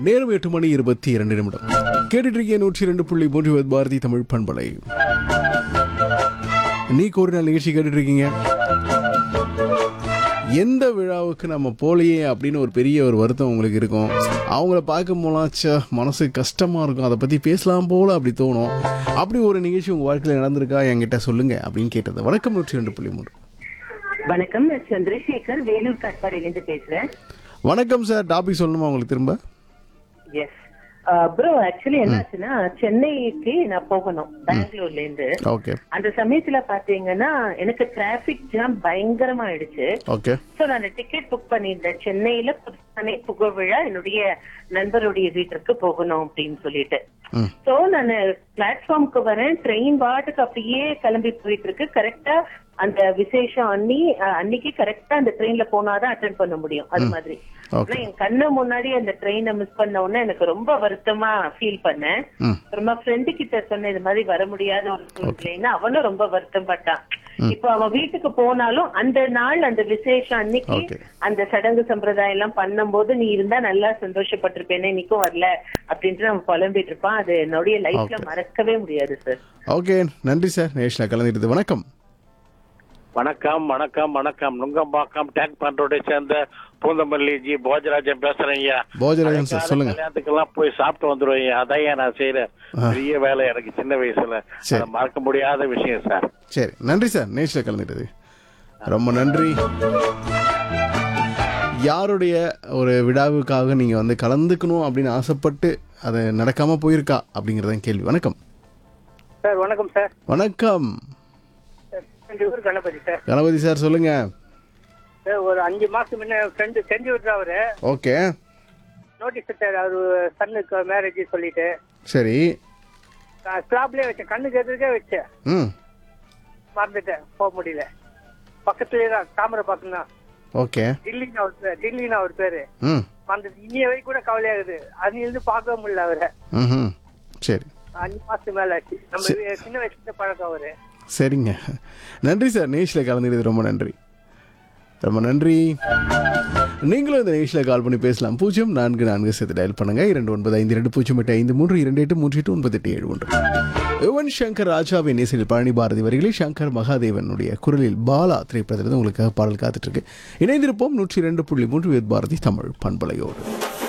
நேரம் எட்டு மணி இருபத்தி இரண்டு நிமிடம் கேட்டுட்டு இருக்கேன் நூற்றி இரண்டு புள்ளி மூன்று வித் பாரதி தமிழ் பண்பலை நீ ஒரு நாள் நிகழ்ச்சி கேட்டுட்டு இருக்கீங்க எந்த விழாவுக்கு நம்ம போலையே அப்படின்னு ஒரு பெரிய ஒரு வருத்தம் உங்களுக்கு இருக்கும் அவங்கள பார்க்கும் போலாச்சா மனசு கஷ்டமாக இருக்கும் அதை பற்றி பேசலாம் போல அப்படி தோணும் அப்படி ஒரு நிகழ்ச்சி உங்கள் வாழ்க்கையில் நடந்திருக்கா என்கிட்ட சொல்லுங்க அப்படின்னு கேட்டது வணக்கம் நூற்றி ரெண்டு புள்ளி மூன்று வணக்கம் நான் சந்திரசேகர் வேலூர் காட்பாடியிலிருந்து பேசுறேன் வணக்கம் சார் டாபிக் சொல்லணுமா உங்களுக்கு திரும்ப எஸ் ப்ரோ ஆக்சுவலி என்னாச்சுன்னா சென்னைக்கு நான் போகணும் பெங்களூர்ல இருந்து ஓகே அந்த சமயத்துல பாத்தீங்கன்னா எனக்கு டிராபிக் ஜாம் பயங்கரமா ஆயிடுச்சு ஓகே சோ நான் டிக்கெட் புக் பண்ணியிருந்தேன் சென்னையில புதுசானே புகழ் விழா என்னுடைய நண்பருடைய வீட்டிற்கு போகணும் அப்படின்னு சொல்லிட்டு ம் சோ நான் பிளாட்ஃபார்முக்கு வரேன் ட்ரெயின் பாட்டுக்கு அப்படியே கிளம்பி போயிட்டு இருக்கு கரெக்டா அந்த விசேஷம் அன்னி அஹ், அன்னைக்கு கரெக்டா அந்த ட்ரெயின்ல போனாதான் அட்டென்ட் பண்ண முடியும் அது மாதிரி ஓகே ஆனா என் கண்ணு முன்னாடி அந்த ட்ரெயினை மிஸ் பண்ண உடனே எனக்கு ரொம்ப வருத்தமா ஃபீல் பண்ணேன் ம் ரொம்ப ஃப்ரெண்டு கிட்ட சொன்ன இது மாதிரி வர முடியாத ஒரு சூழ்நிலைன்னு அவனும் ரொம்ப வருத்தம் பட்டான் இப்போ அவன் வீட்டுக்கு போனாலும் அந்த நாள் அந்த விசேஷம் அன்னைக்கு Okay. அந்த சடங்கு சம்பிரதாயம் எல்லாம் பண்ணும்போது நீ இருந்தா நல்லா சந்தோஷப்பட்டிருப்பேனே இன்னைக்கும் வரல அப்படின்ட்டு நம்ம புலம்பிட்டு இருப்பான் அது என்னுடைய லைஃப்ல மறக்கவே முடியாது சார் ஓகே நன்றி சார் நேஷில் கலந்துக்கிட்டது வணக்கம் வணக்கம் வணக்கம் வணக்கம் நுங்கம்பாக்கம் டேங்க் பண்றோட சேர்ந்த பூந்தமல்லி ஜி போஜராஜன் பேசுறேன் ஐயா போஜராஜன் சார் சொல்லுங்க கல்யாணத்துக்கெல்லாம் போய் சாப்பிட்டு வந்துருவேன் ஐயா அதான் ஐயா நான் செய்யற பெரிய வேலை எனக்கு சின்ன வயசுல சரி. அதை மறக்க முடியாத விஷயம் சார் சரி நன்றி சார் நேஷில் கலந்துக்கிட்டது ரொம்ப நன்றி யாருடைய ஒரு விழாவுக்காக நீங்கள் வந்து கலந்துக்கணும் அப்படின்னு ஆசைப்பட்டு அது நடக்காமல் போயிருக்கா அப்படிங்கிறதான் கேள்வி வணக்கம் சார் வணக்கம் சார் வணக்கம் எங்க ஊர் கணபதி சார் கணபதி சார் சொல்லுங்க சார் ஒரு அஞ்சு மாசம் முன்ன ஃப்ரெண்டு செஞ்சு விட்டுற அவரு ஓகே நோட்டீஸ் சார் அவரு சன்னுக்கு மேரேஜ் சொல்லிட்டு சரி ஸ்லாப்லயே வச்சேன் கண்ணுக்கு எதிர்க்கே வச்சேன் ம் மறந்துட்டேன் போக முடியல பக்கத்துலயே தான் தாமரை பக்கம் தான் ஓகே டில்லின்னு அவர் பேர் டில்லின்னு அவர் பேரு ம் மறந்துட்டு இன்னைய வரைக்கும் கூட கவலையாகுது அன்னிலிருந்து பார்க்கவே முடியல அவரை ம் சரி அஞ்சு மாசத்துக்கு மேல ஆச்சு நம்ம வீ- சின்ன வயசுல பழக்கம் அவரு சரிங்க நன்றி சார் நேஷில் கலந்துக்கிட்டது ரொம்ப நன்றி ரொம்ப நன்றி நீங்களும் இந்த நிகழ்ச்சியில் கால் பண்ணி பேசலாம் பூஜ்ஜியம் நான்கு நான்கு சேர்த்து டயல் பண்ணுங்க இரண்டு ஒன்பது ஐந்து ரெண்டு பூஜ்ஜியம் எட்டு ஐந்து மூன்று இரண்டு எட்டு மூன்று எட்டு ஒன்பது எட்டு ஏழு ஒன்று யுவன் சங்கர் ராஜாவின் இசையில் பழனி பாரதி வரிகளில் சங்கர் மகாதேவனுடைய குரலில் பாலா திரைப்படத்திலிருந்து உங்களுக்காக பாடல் காத்துட்டு இருக்கு இணைந்திருப்போம் நூற்றி இரண்டு புள்ளி மூன்று வித் பாரதி தமிழ் பண்பலையோடு